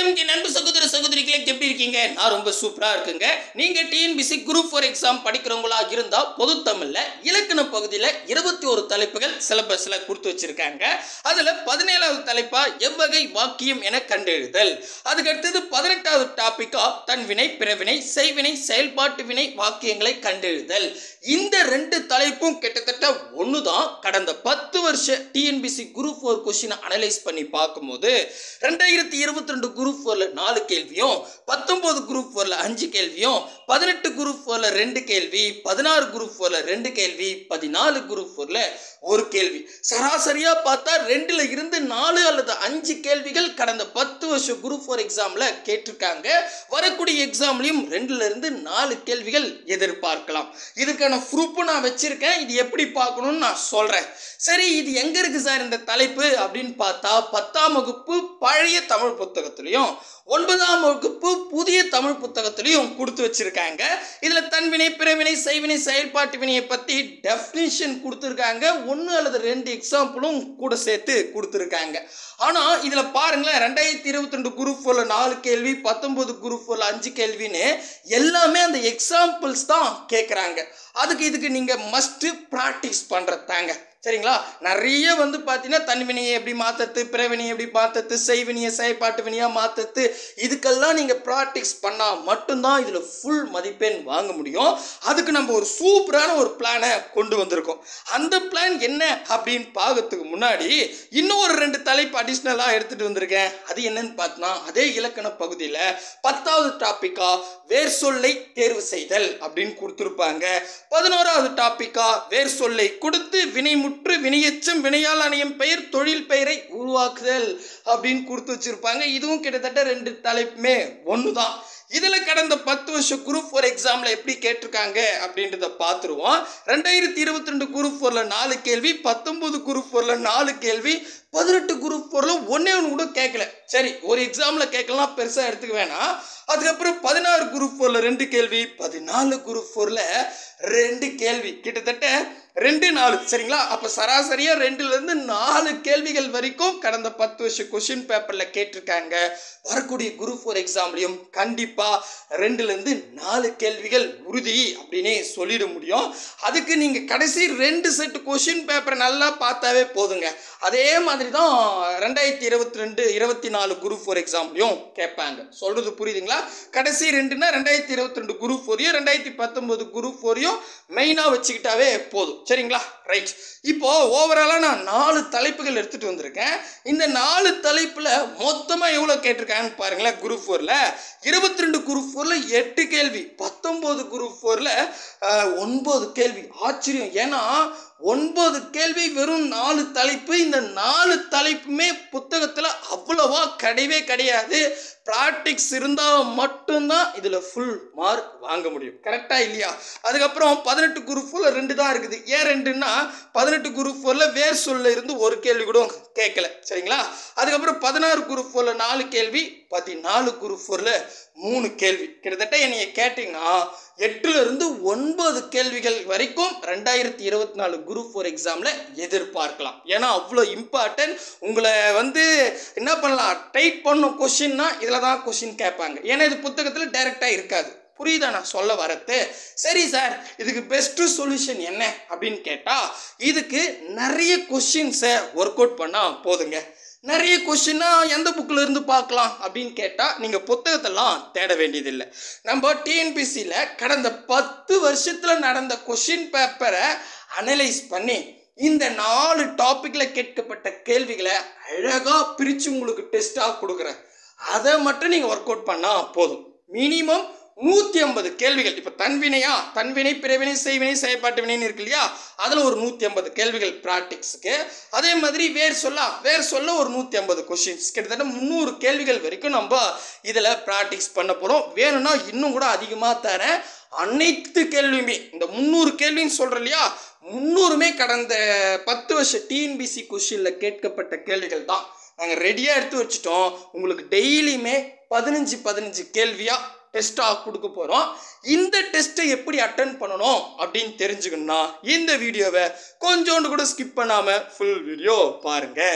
வணக்கம் என் அன்பு சகோதர சகோதரிகளே எப்படி இருக்கீங்க நான் ரொம்ப சூப்பரா இருக்குங்க நீங்க டிஎன்பிசி குரூப் ஃபோர் எக்ஸாம் படிக்கிறவங்களா இருந்தா பொது தமிழ்ல இலக்கண பகுதியில இருபத்தி ஒரு தலைப்புகள் சிலபஸ்ல கொடுத்து வச்சிருக்காங்க அதுல பதினேழாவது தலைப்பா எவ்வகை வாக்கியம் என கண்டெழுதல் அதுக்கு அடுத்தது பதினெட்டாவது டாபிக்கா தன்வினை பிறவினை செய்வினை செயல்பாட்டு வினை வாக்கியங்களை கண்டெழுதல் இந்த ரெண்டு தலைப்பும் கிட்டத்தட்ட ஒண்ணுதான் கடந்த பத்து வருஷ டிஎன்பிசி குரூப் ஃபோர் கொஸ்டினை அனலைஸ் பண்ணி பார்க்கும்போது ரெண்டாயிரத்தி இருபத்தி ரெண்டு குரூப் ஃபோரில் நாலு கேள்வியும் பத்தொம்போது குரூப் ஃபோரில் அஞ்சு கேள்வியும் பதினெட்டு குரூப் ஃபோரில் ரெண்டு கேள்வி பதினாறு குரூப் ஃபோரில் ரெண்டு கேள்வி பதினாலு குரூப் ஃபோரில் ஒரு கேள்வி சராசரியாக பார்த்தா ரெண்டுல இருந்து நாலு அல்லது அஞ்சு கேள்விகள் கடந்த பத்து வருஷம் குரூப் ஃபோர் எக்ஸாமில் கேட்டிருக்காங்க வரக்கூடிய எக்ஸாம்லையும் ரெண்டுல இருந்து நாலு கேள்விகள் எதிர்பார்க்கலாம் இதுக்கான ப்ரூஃபும் நான் வச்சிருக்கேன் இது எப்படி பார்க்கணும்னு நான் சொல்கிறேன் சரி இது எங்கே இருக்கு சார் இந்த தலைப்பு அப்படின்னு பார்த்தா பத்தாம் வகுப்பு பழைய தமிழ் புத்தகத்துலையும் ஒன்பதாம் வகுப்பு புதிய தமிழ் புத்தகத்திலையும் கொடுத்து வச்சிருக்காங்க இதில் தன்வினை பிறவினை செய்வினை செயல்பாட்டு வினையை பற்றி டெஃபினிஷன் கொடுத்துருக்காங்க ஒன்று அல்லது ரெண்டு எக்ஸாம்பிளும் கூட சேர்த்து கொடுத்துருக்காங்க ஆனால் இதில் பாருங்களேன் ரெண்டாயிரத்தி இருபத்தி ரெண்டு குரூப் ஃபோரில் நாலு கேள்வி பத்தொம்போது குரூப் ஃபோரில் அஞ்சு கேள்வின்னு எல்லாமே அந்த எக்ஸாம்பிள்ஸ் தான் கேட்குறாங்க அதுக்கு இதுக்கு நீங்கள் மஸ்ட்டு ப்ராக்டிஸ் பண்ணுறதாங்க சரிங்களா நிறைய வந்து பார்த்தீங்கன்னா தன்வினையை எப்படி மாற்றுறது பிறவினையை எப்படி மாற்றுறது செய்வினையை செயற்பாட்டு வினையாக மாற்றுறது இதுக்கெல்லாம் நீங்கள் ப்ராக்டிஸ் பண்ணால் மட்டும்தான் இதில் ஃபுல் மதிப்பெண் வாங்க முடியும் அதுக்கு நம்ம ஒரு சூப்பரான ஒரு பிளானை கொண்டு வந்திருக்கோம் அந்த பிளான் என்ன அப்படின்னு பார்க்கறதுக்கு முன்னாடி இன்னும் ஒரு ரெண்டு தலைப்பு அடிஷ்னலாக எடுத்துகிட்டு வந்திருக்கேன் அது என்னன்னு பார்த்தோன்னா அதே இலக்கண பகுதியில் பத்தாவது டாப்பிக்கா வேர் சொல்லை தேர்வு செய்தல் அப்படின்னு கொடுத்துருப்பாங்க பதினோராவது டாப்பிக்கா வேர் சொல்லை கொடுத்து வினைமுற்று வினையச்சம் வினையால் அணையும் பெயர் தொழில் பெயரை உருவாக்குதல் அப்படின்னு கொடுத்து வச்சிருப்பாங்க இதுவும் கிட்டத்தட்ட ரெண்டு தலைப்புமே ஒன்று தான் இதில் கடந்த பத்து வருஷம் குரூப் ஃபோர் எக்ஸாமில் எப்படி கேட்டிருக்காங்க அப்படின்றத பார்த்துருவோம் ரெண்டாயிரத்தி இருபத்தி ரெண்டு குரூப் ஃபோரில் நாலு கேள்வி பத்தொம்போது குரூப் ஃபோரில் நாலு கேள்வி பதினெட்டு குரூப் ஃபோரில் ஒன்றே ஒன்று கூட கேட்கல சரி ஒரு எக்ஸாமில் கேட்கலாம் பெருசாக எடுத்துக்க வேணாம் அதுக்கப்புறம் பதினாறு குரூப் ஃபோரில் ரெண்டு கேள்வி பதினாலு குரூப் ஃபோரில் ரெண்டு கேள்வி கிட்டத்தட்ட ரெண்டு நாலு சரிங்களா அப்போ சராசரியாக ரெண்டுலேருந்து நாலு கேள்விகள் வரைக்கும் கடந்த பத்து வருஷம் கொஷின் பேப்பரில் கேட்டிருக்காங்க வரக்கூடிய குரூப் ஃபோர் எக்ஸாம்லையும் கண்டிப்பாக ரெண்டுலேருந்து நாலு கேள்விகள் உறுதி அப்படின்னே சொல்லிட முடியும் அதுக்கு நீங்கள் கடைசி ரெண்டு செட்டு கொஷின் பேப்பரை நல்லா பார்த்தாவே போதுங்க அதே மாதிரி தான் ரெண்டாயிரத்தி இருபத்தி ரெண்டு இருபத்தி நாலு குரூப் ஃபோர் எக்ஸாம்லையும் கேட்பாங்க சொல்கிறது புரியுதுங்களா கடைசி ரெண்டுனா ரெண்டாயிரத்தி இருபத்தி ரெண்டு குரூப் ஃபோரையும் ரெண்டாயிரத்தி பத்தொம்போது குரூப் ஃபோரையும் மெயினாக வச்சுக்கிட்டாவே போதும் சரிங்களா ரைட் இப்போ ஓவராலாக நான் நாலு தலைப்புகள் எடுத்துகிட்டு வந்திருக்கேன் இந்த நாலு தலைப்பில் மொத்தமாக எவ்வளோ கேட்டிருக்காங்கன்னு பாருங்களேன் குரூப் ஃபோரில் இருபத்தி ரெண்டு குரூப் ஃபோரில் எட்டு கேள்வி பத்தொம்போது குரூப் ஃபோரில் ஒன்பது கேள்வி ஆச்சரியம் ஏன்னா ஒன்பது கேள்வி வெறும் நாலு தலைப்பு இந்த நாலு தலைப்புமே புத்தகத்தில் அவ்வளவா கிடையவே கிடையாது ப்ராக்டிக்ஸ் இருந்தால் மட்டும்தான் இதில் ஃபுல் மார்க் வாங்க முடியும் கரெக்டாக இல்லையா அதுக்கப்புறம் பதினெட்டு குரூப் ஃபோரில் ரெண்டு தான் இருக்குது ஏன் ரெண்டுன்னா பதினெட்டு குரூப் ஃபோரில் வேர் சொல்ல இருந்து ஒரு கேள்வி கூட கேட்கல சரிங்களா அதுக்கப்புறம் பதினாறு குரூப் ஃபோரில் நாலு கேள்வி பதினாலு குரூப் ஃபோரில் மூணு கேள்வி கிட்டத்தட்ட என்னைய கேட்டிங்கன்னா எட்டுல இருந்து ஒன்பது கேள்விகள் வரைக்கும் ரெண்டாயிரத்தி இருபத்தி நாலு குரூப் ஃபோர் எக்ஸாமில் எதிர்பார்க்கலாம் ஏன்னா அவ்வளோ இம்பார்ட்டன்ட் உங்களை வந்து என்ன பண்ணலாம் டைட் பண்ணும் கொஷின்னா இதில் தான் கொஷின் கேட்பாங்க ஏன்னா இது புத்தகத்தில் டைரெக்டாக இருக்காது புரியுதா நான் சொல்ல வரது சரி சார் இதுக்கு பெஸ்ட்டு சொல்யூஷன் என்ன அப்படின்னு கேட்டால் இதுக்கு நிறைய கொஷின்ஸை ஒர்க் அவுட் பண்ணால் போதுங்க நிறைய கொஷின்னா எந்த புக்கில் இருந்து பார்க்கலாம் அப்படின்னு கேட்டால் நீங்கள் புத்தகத்தெல்லாம் தேட வேண்டியதில்லை நம்ம டிஎன்பிசியில் கடந்த பத்து வருஷத்தில் நடந்த கொஷின் பேப்பரை அனலைஸ் பண்ணி இந்த நாலு டாப்பிக்கில் கேட்கப்பட்ட கேள்விகளை அழகாக பிரித்து உங்களுக்கு டெஸ்ட்டாக கொடுக்குறேன் அதை மட்டும் நீங்கள் ஒர்க் அவுட் பண்ணால் போதும் மினிமம் நூற்றி ஐம்பது கேள்விகள் இப்போ தன்வினையா தன்வினை பிறவினை செய்வினை செயற்பாட்டு வினைன்னு இருக்கு இல்லையா அதில் ஒரு நூற்றி ஐம்பது கேள்விகள் ப்ராக்டிக்ஸுக்கு அதே மாதிரி வேர் சொல்ல வேர் சொல்ல ஒரு நூற்றி ஐம்பது கொஷின்ஸ் கிட்டத்தட்ட முந்நூறு கேள்விகள் வரைக்கும் நம்ம இதில் ப்ராக்டிக்ஸ் பண்ண போகிறோம் வேணும்னா இன்னும் கூட அதிகமாக தரேன் அனைத்து கேள்வியுமே இந்த முந்நூறு கேள்வின்னு சொல்கிறேன் இல்லையா முந்நூறுமே கடந்த பத்து வருஷம் டிஎன்பிசி கொஷினில் கேட்கப்பட்ட கேள்விகள் தான் நாங்கள் ரெடியாக எடுத்து வச்சுட்டோம் உங்களுக்கு டெய்லியுமே பதினஞ்சு பதினஞ்சு கேள்வியாக டெஸ்ட்டாக கொடுக்க போகிறோம் இந்த டெஸ்ட்டை எப்படி அட்டன் பண்ணணும் அப்படின்னு தெரிஞ்சுக்கணும்னா இந்த வீடியோவை கொஞ்சோண்டு கூட ஸ்கிப் பண்ணாமல் ஃபுல் வீடியோ பாருங்கள்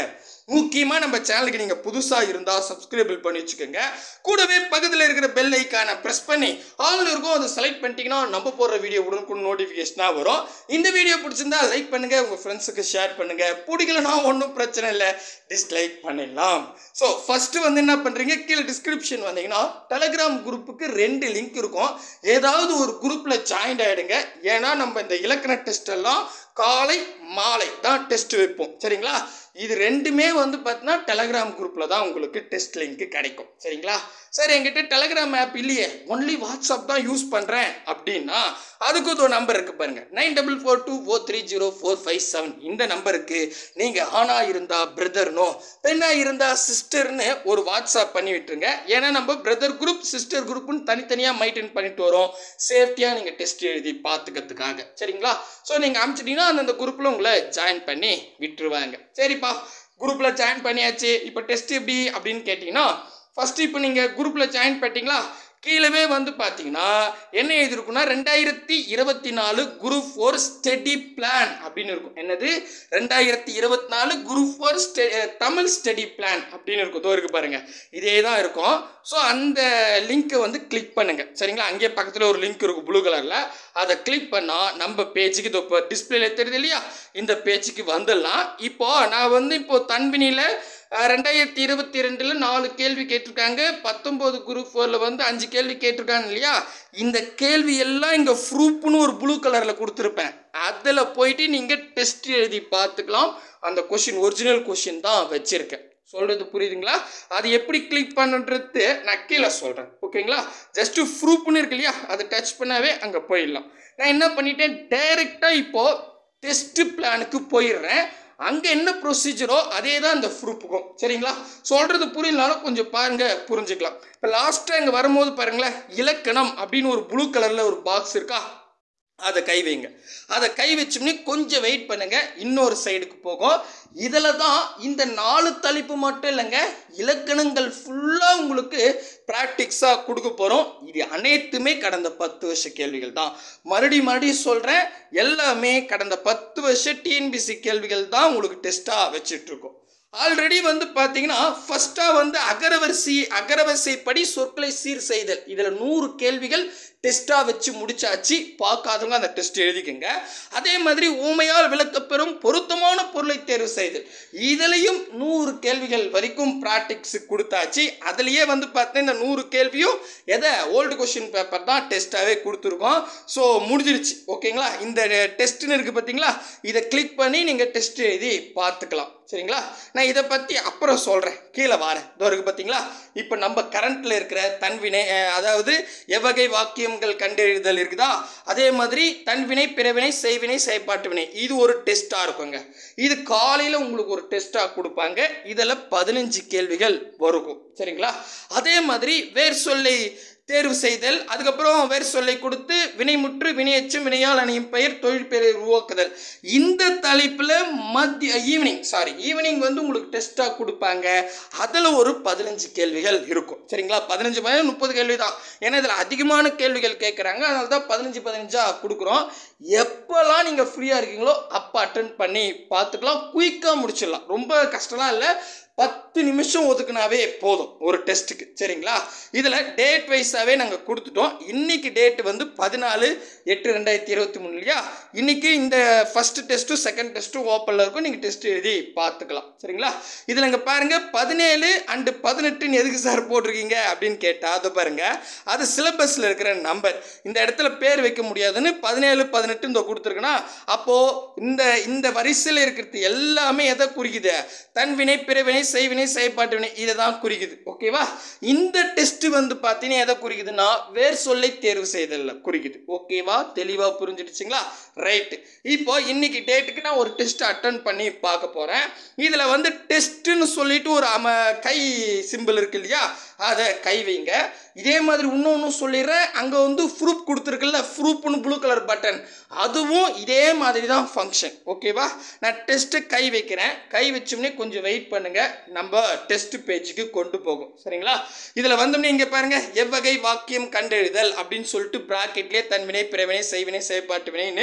முக்கியமாக நம்ம சேனலுக்கு நீங்கள் புதுசாக இருந்தால் சப்ஸ்கிரைபிள் பண்ணி வச்சுக்கோங்க கூடவே பக்கத்தில் இருக்கிற பெல் ஐக்கானை ப்ரெஸ் பண்ணி ஆல் இருக்கும் அதை செலக்ட் பண்ணிட்டீங்கன்னா நம்ம போடுற வீடியோ உடனுக்குடன் நோட்டிஃபிகேஷனாக வரும் இந்த வீடியோ பிடிச்சிருந்தா லைக் பண்ணுங்கள் உங்கள் ஃப்ரெண்ட்ஸுக்கு ஷேர் பண்ணுங்கள் பிடிக்கலனா ஒன்றும் பிரச்சனை இல்லை டிஸ்லைக் பண்ணிடலாம் ஸோ ஃபஸ்ட்டு வந்து என்ன பண்ணுறீங்க கீழே டிஸ்கிரிப்ஷன் வந்தீங்கன்னா டெலகிராம் குரூப்புக்கு ரெண்டு லிங்க் இருக்கும் ஏதாவது ஒரு குரூப்பில் ஜாயின் ஆகிடுங்க ஏன்னா நம்ம இந்த இலக்கண டெஸ்ட் எல்லாம் காலை மாலை தான் டெஸ்ட் வைப்போம் சரிங்களா இது ரெண்டுமே வந்து பார்த்தீங்கன்னா டெலகிராம் குரூப்பில் தான் உங்களுக்கு டெஸ்ட் லிங்க் கிடைக்கும் சரிங்களா சார் என்கிட்ட டெலகிராம் ஆப் இல்லையே ஒன்லி வாட்ஸ்அப் தான் யூஸ் பண்ணுறேன் அப்படின்னா அதுக்கு ஒரு நம்பர் இருக்குது பாருங்கள் nine double four two four three zero four five seven இந்த நம்பருக்கு நீங்கள் ஆணாக இருந்தால் பிரதர்னோ பெண்ணாக இருந்தால் சிஸ்டர்னு ஒரு வாட்ஸ்அப் பண்ணி விட்டுருங்க ஏன்னா நம்ம பிரதர் குரூப் சிஸ்டர் குரூப்னு தனித்தனியாக மைண்டைன் பண்ணிட்டு வரோம் சேஃப்டியாக நீங்கள் டெஸ்ட் எழுதி பார்த்துக்கிறதுக்காக சரிங்களா ஸோ நீங்கள் அனுப்பிச்சிட்டிங்கன்னா அந்தந்த குரூப்பில் உங்களை ஜாயின் பண்ணி விட்டுருவாங்க சரிப்பா குரூப்பில் ஜாயின் பண்ணியாச்சு இப்போ டெஸ்ட் எப்படி அப்படின்னு கேட்டிங்கன்னா ஃபஸ்ட்டு இப்போ நீங்கள் குரூப்பில் ஜாயின் பண்ணிட்டீங்களா கீழவே வந்து பார்த்தீங்கன்னா என்ன எழுதிருக்குன்னா ரெண்டாயிரத்தி இருபத்தி நாலு குரூப் ஃபோர் ஸ்டடி பிளான் அப்படின்னு இருக்கும் என்னது ரெண்டாயிரத்தி இருபத்தி நாலு குரூப் ஃபோர் ஸ்டெ தமிழ் ஸ்டடி பிளான் அப்படின்னு இருக்கும் தோ இருக்கு பாருங்க இதே தான் இருக்கும் ஸோ அந்த லிங்க்கை வந்து கிளிக் பண்ணுங்க சரிங்களா அங்கேயே பக்கத்தில் ஒரு லிங்க் இருக்கும் ப்ளூ கலரில் அதை கிளிக் பண்ணால் நம்ம பேஜுக்கு இதோ இப்போ டிஸ்பிளேல தெரியுது இல்லையா இந்த பேஜுக்கு வந்துடலாம் இப்போ நான் வந்து இப்போ தன்பினியில் ரெண்டாயிரத்தி இருபத்தி ரெண்டில் நாலு கேள்வி கேட்டிருக்காங்க பத்தொம்போது குரூப் ஃபோரில் வந்து அஞ்சு கேள்வி கேட்டிருக்காங்க இல்லையா இந்த கேள்வி எல்லாம் இங்கே ப்ரூஃப்னு ஒரு ப்ளூ கலரில் கொடுத்துருப்பேன் அதில் போயிட்டு நீங்கள் டெஸ்ட் எழுதி பார்த்துக்கலாம் அந்த கொஷின் ஒரிஜினல் கொஷின் தான் வச்சுருக்கேன் சொல்கிறது புரியுதுங்களா அது எப்படி கிளிக் பண்ணுன்றது நான் கீழே சொல்கிறேன் ஓகேங்களா ஜஸ்ட்டு ப்ரூஃப்னு இருக்கு இல்லையா அதை டச் பண்ணாவே அங்கே போயிடலாம் நான் என்ன பண்ணிட்டேன் டைரெக்டாக இப்போது டெஸ்ட்டு பிளானுக்கு போயிடுறேன் அங்கே என்ன ப்ரொசீஜரோ அதே தான் இந்த ப்ரூஃபுக்கும் சரிங்களா சொல்கிறது புரியலனாலும் கொஞ்சம் பாருங்கள் புரிஞ்சுக்கலாம் இப்போ லாஸ்ட்டாக இங்கே வரும்போது பாருங்களேன் இலக்கணம் அப்படின்னு ஒரு ப்ளூ கலரில் ஒரு பாக்ஸ் இருக்கா அதை கை வைங்க அதை கை வச்சோம்னே கொஞ்சம் வெயிட் பண்ணுங்க இன்னொரு சைடுக்கு போகும் இதில் தான் இந்த நாலு தலைப்பு மட்டும் இல்லைங்க இலக்கணங்கள் ஃபுல்லாக உங்களுக்கு ப்ராக்டிக்ஸாக கொடுக்க போகிறோம் இது அனைத்துமே கடந்த பத்து வருஷ கேள்விகள் தான் மறுபடி மறுபடியும் சொல்கிறேன் எல்லாமே கடந்த பத்து வருஷ டிஎன்பிசி கேள்விகள் தான் உங்களுக்கு டெஸ்ட்டாக வச்சிட்ருக்கோம் ஆல்ரெடி வந்து பார்த்தீங்கன்னா ஃபஸ்ட்டாக வந்து அகரவரிசை அகரவரிசைப்படி சொற்களை சீர் செய்தல் இதில் நூறு கேள்விகள் டெஸ்ட்டாக வச்சு முடிச்சாச்சு பார்க்காதவங்க அந்த டெஸ்ட் எழுதிக்கங்க அதே மாதிரி ஊமையால் விளக்கப்பெறும் பொருத்தமான பொருளை தேர்வு செய்தல் இதுலேயும் நூறு கேள்விகள் வரைக்கும் ப்ராக்டிக்ஸ் கொடுத்தாச்சு அதுலேயே வந்து பார்த்தீங்கன்னா இந்த நூறு கேள்வியும் எதை ஓல்டு கொஷின் பேப்பர் தான் டெஸ்ட்டாகவே கொடுத்துருக்கோம் ஸோ முடிஞ்சிருச்சு ஓகேங்களா இந்த டெஸ்ட்டுன்னு இருக்குது பார்த்தீங்களா இதை கிளிக் பண்ணி நீங்கள் டெஸ்ட் எழுதி பார்த்துக்கலாம் சரிங்களா நான் இதை பற்றி அப்புறம் சொல்கிறேன் கீழே வரேன் இதோ இருக்குது பார்த்தீங்களா இப்போ நம்ம கரண்ட்டில் இருக்கிற தன்வினை அஹ், அதாவது எவ்வகை வாக்கியங்கள் கண்டெழுதல் இருக்குதா அதே மாதிரி தன்வினை பிறவினை செய்வினை செயற்பாட்டு வினை இது ஒரு டெஸ்ட்டாக இருக்குங்க இது காலையில் உங்களுக்கு ஒரு டெஸ்ட்டாக கொடுப்பாங்க இதில் பதினஞ்சு கேள்விகள் வரும் சரிங்களா அதே மாதிரி வேர் சொல்லை தேர்வு செய்தல் அதுக்கப்புறம் வேறு சொல்லை கொடுத்து வினைமுற்று வினையச்சும் வினையால் அணியும் பெயர் தொழில் பெயரை உருவாக்குதல் இந்த தலைப்பில் மத்திய ஈவினிங் சாரி ஈவினிங் வந்து உங்களுக்கு டெஸ்ட்டாக கொடுப்பாங்க அதில் ஒரு பதினஞ்சு கேள்விகள் இருக்கும் சரிங்களா பதினஞ்சு பதினஞ்சு முப்பது கேள்வி தான் ஏன்னா இதில் அதிகமான கேள்விகள் கேட்குறாங்க அதனால தான் பதினஞ்சு பதினஞ்சாக கொடுக்குறோம் எப்போல்லாம் நீங்கள் ஃப்ரீயாக இருக்கீங்களோ அப்போ அட்டன் பண்ணி பார்த்துக்கலாம் குயிக்காக முடிச்சிடலாம் ரொம்ப கஷ்டம்லாம் இல்லை பத்து நிமிஷம் ஒதுக்குனாவே போதும் ஒரு டெஸ்ட்டுக்கு சரிங்களா இதில் டேட் வைஸாகவே நாங்கள் கொடுத்துட்டோம் இன்னைக்கு டேட் வந்து பதினாலு எட்டு ரெண்டாயிரத்தி இருபத்தி மூணு இல்லையா இன்னைக்கு இந்த ஃபஸ்ட்டு டெஸ்ட்டும் செகண்ட் டெஸ்ட்டும் ஓப்பனில் இருக்கும் நீங்கள் டெஸ்ட் எழுதி பார்த்துக்கலாம் சரிங்களா இதில் இங்கே பாருங்கள் பதினேழு அண்டு பதினெட்டுன்னு எதுக்கு சார் போட்டிருக்கீங்க அப்படின்னு கேட்டால் அதை பாருங்கள் அது சிலபஸில் இருக்கிற நம்பர் இந்த இடத்துல பேர் வைக்க முடியாதுன்னு பதினேழு பதினெட்டு இந்த கொடுத்துருக்குன்னா அப்போது இந்த இந்த வரிசையில் இருக்கிறது எல்லாமே எதை குறிக்குது தன்வினை பிறவினை செய்வினை செயற்பாட்டு வினை இதை தான் குறிக்குது ஓகேவா இந்த டெஸ்ட் வந்து பார்த்தீங்கன்னா எதை குறிக்குதுன்னா வேர் சொல்லை தேர்வு செய்தல்ல குறிக்குது ஓகேவா தெளிவாக புரிஞ்சிடுச்சுங்களா ரைட்டு இப்போ இன்னைக்கு டேட்டுக்கு நான் ஒரு டெஸ்ட் அட்டன் பண்ணி பார்க்க போகிறேன் இதில் வந்து டெஸ்ட்டுன்னு சொல்லிட்டு ஒரு அம கை சிம்பிள் இருக்கு இல்லையா அதை கை வைங்க இதே மாதிரி இன்னொன்று சொல்லிடுறேன் அங்கே வந்து ப்ரூப் கொடுத்துருக்குல்ல ப்ரூப்னு ப்ளூ கலர் பட்டன் அதுவும் இதே மாதிரி தான் ஃபங்க்ஷன் ஓகேவா நான் டெஸ்ட்டு கை வைக்கிறேன் கை வச்சோம்னே கொஞ்சம் வெயிட் பண்ணுங்க நம்ம டெஸ்ட் பேஜுக்கு கொண்டு போகும் சரிங்களா இதில் வந்தோம்னே இங்கே பாருங்க எவ்வகை வாக்கியம் கண்டெழுதல் அப்படின்னு சொல்லிட்டு ப்ராக்கெட்லேயே தன்வினை பிறவினை செய்வினை செயற்பாட்டு வினைன்னு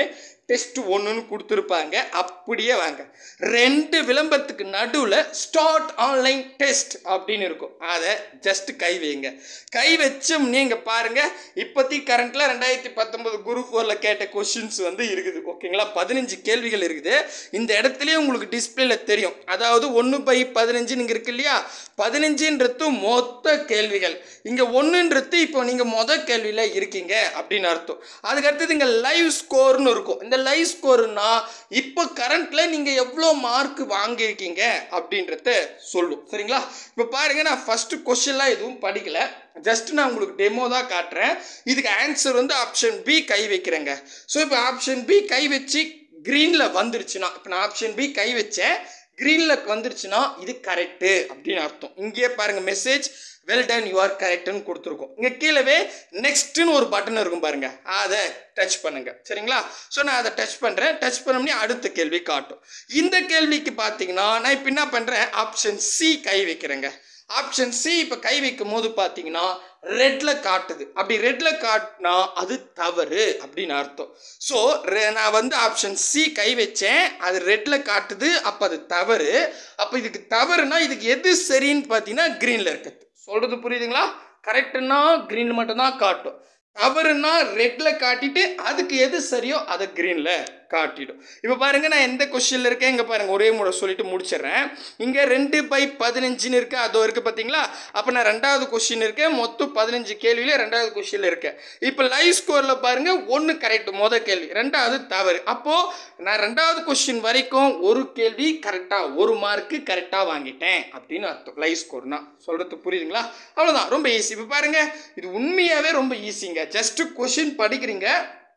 டெஸ்ட் ஒன்றுன்னு கொடுத்துருப்பாங்க அப்படியே வாங்க ரெண்டு விளம்பரத்துக்கு நடுவில் ஸ்டார்ட் ஆன்லைன் டெஸ்ட் அப்படின்னு இருக்கும் அதை ஜஸ்ட் கை வைங்க கை வச்சும் நீங்கள் பாருங்கள் இப்போதைக்கு கரண்ட்டில் ரெண்டாயிரத்தி பத்தொன்பது குரூப் ஃபோரில் கேட்ட கொஷின்ஸ் வந்து இருக்குது ஓகேங்களா பதினஞ்சு கேள்விகள் இருக்குது இந்த இடத்துலயே உங்களுக்கு டிஸ்பிளேல தெரியும் அதாவது ஒன்று பை பதினஞ்சுன்னு இங்கே இருக்கு இல்லையா பதினஞ்சுன்றது மொத்த கேள்விகள் இங்கே ஒன்றுன்றது இப்போ நீங்கள் மொதல் கேள்வியில் இருக்கீங்க அப்படின்னு அர்த்தம் அதுக்கு அடுத்தது இங்கே லைவ் ஸ்கோர்னு இருக்கும் இந்த லைவ் ஸ்கோர்னா இப்போ கரண்ட்டில் நீங்கள் எவ்வளோ மார்க் வாங்கியிருக்கீங்க அப்படின்றத சொல்லும் சரிங்களா இப்போ பாருங்க நான் ஃபஸ்ட்டு கொஷின்லாம் எதுவும் படிக்கல ஜஸ்ட் நான் உங்களுக்கு டெமோ தான் காட்டுறேன் இதுக்கு ஆன்சர் வந்து ஆப்ஷன் பி கை வைக்கிறேங்க ஸோ இப்போ ஆப்ஷன் பி கை வச்சு க்ரீனில் வந்துருச்சுன்னா இப்போ நான் ஆப்ஷன் பி கை வச்சேன் க்ரீனில் வந்துருச்சுன்னா இது கரெக்டு அப்படின்னு அர்த்தம் இங்கேயே பாருங்கள் message well done you are கரெக்ட்னு கொடுத்துருக்கோம் இங்கே கீழவே நெக்ஸ்ட்டுன்னு ஒரு பட்டன் இருக்கும் பாருங்க அதை டச் பண்ணுங்க சரிங்களா ஸோ நான் அதை டச் பண்ணுறேன் டச் பண்ணோம்னே அடுத்த கேள்வி காட்டும் இந்த கேள்விக்கு பார்த்தீங்கன்னா நான் இப்போ என்ன பண்ணுறேன் ஆப்ஷன் சி கை வைக்கிறேங்க ஆப்ஷன் சி இப்போ கை வைக்கும் போது பார்த்தீங்கன்னா ரெட்ல காட்டுது அப்படி ரெட்ல காட்டினா அது தவறு அப்படின்னு அர்த்தம் ஸோ நான் வந்து ஆப்ஷன் சி கை வச்சேன் அது ரெட்ல காட்டுது அப்போ அது தவறு அப்போ இதுக்கு தவறுனா இதுக்கு எது சரின்னு பார்த்தீங்கன்னா க்ரீனில் இருக்குது சொல்கிறது புரியுதுங்களா கரெக்டுன்னா க்ரீன் மட்டும்தான் காட்டும் தவறுனா ரெட்டில் காட்டிட்டு அதுக்கு எது சரியோ அதை க்ரீனில் காட்டிடும் இப்போ பாருங்கள் நான் எந்த கொஷினில் இருக்கேன் இங்கே பாருங்கள் ஒரே முறை சொல்லிட்டு முடிச்சிடுறேன் இங்கே ரெண்டு பை பதினஞ்சுன்னு இருக்குது அதோ இருக்குது பார்த்தீங்களா அப்போ நான் ரெண்டாவது கொஷின் இருக்கேன் மொத்தம் பதினஞ்சு கேள்வியில் ரெண்டாவது கொஷினில் இருக்கேன் இப்போ லைவ் ஸ்கோரில் பாருங்கள் ஒன்று கரெக்ட் மொதல் கேள்வி ரெண்டாவது தவறு அப்போது நான் ரெண்டாவது கொஷின் வரைக்கும் ஒரு கேள்வி கரெக்டாக ஒரு மார்க்கு கரெக்டாக வாங்கிட்டேன் அப்படின்னு அர்த்தம் லைவ் ஸ்கோர்னா சொல்கிறது புரியுதுங்களா அவ்வளோதான் ரொம்ப ஈஸி இப்போ பாருங்கள் இது உண்மையாகவே ரொம்ப ஈஸிங்க ஜஸ்ட்டு கொஷின் படிக்கிறீங்க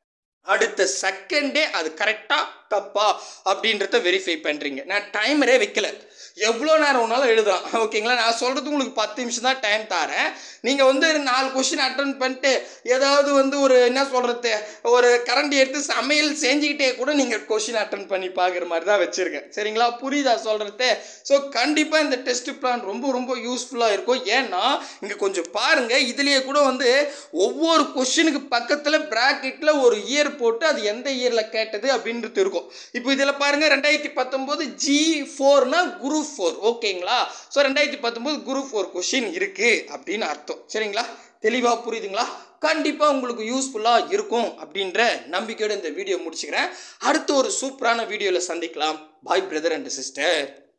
அடுத்த செகண்டே அது கரெக்டாக தப்பா அப்படின்றத வெரிஃபை பண்ணுறீங்க நான் டைமரே வைக்கல எவ்வளோ நேரம் ஒன்றாலும் எழுதலாம் ஓகேங்களா நான் சொல்கிறது உங்களுக்கு பத்து நிமிஷம் தான் டைம் தரேன் நீங்கள் வந்து நாலு கொஷின் அட்டன் பண்ணிட்டு ஏதாவது வந்து ஒரு என்ன சொல்கிறது ஒரு கரண்ட் எடுத்து சமையல் செஞ்சுக்கிட்டே கூட நீங்கள் கொஷின் அட்டன் பண்ணி பார்க்குற மாதிரி தான் வச்சுருக்கேன் சரிங்களா புரியுதா சொல்கிறது ஸோ கண்டிப்பாக இந்த டெஸ்ட் பிளான் ரொம்ப ரொம்ப யூஸ்ஃபுல்லாக இருக்கும் ஏன்னா இங்கே கொஞ்சம் பாருங்கள் இதுலேயே கூட வந்து ஒவ்வொரு கொஷினுக்கு பக்கத்தில் ப்ராக்கெட்டில் ஒரு இயர் போட்டு அது எந்த இயரில் கேட்டது அப்படின்றது இருக்கும் இப்போ இதில் பாருங்கள் ரெண்டாயிரத்தி பத்தொம்போது ஜி ஃபோர்னா குரூப் ஃபோர் ஓகேங்களா ஸோ ரெண்டாயிரத்தி பத்தொம்போது குரூப் ஃபோர் கொஷின் இருக்குது அப்படின்னு அர்த்தம் சரிங்களா தெளிவாக புரியுதுங்களா கண்டிப்பாக உங்களுக்கு யூஸ்ஃபுல்லாக இருக்கும் அப்படின்ற நம்பிக்கையோட இந்த வீடியோ முடிச்சுக்கிறேன் அடுத்த ஒரு சூப்பரான வீடியோவில் சந்திக்கலாம் பாய் பிரதர் அண்ட் சிஸ்டர்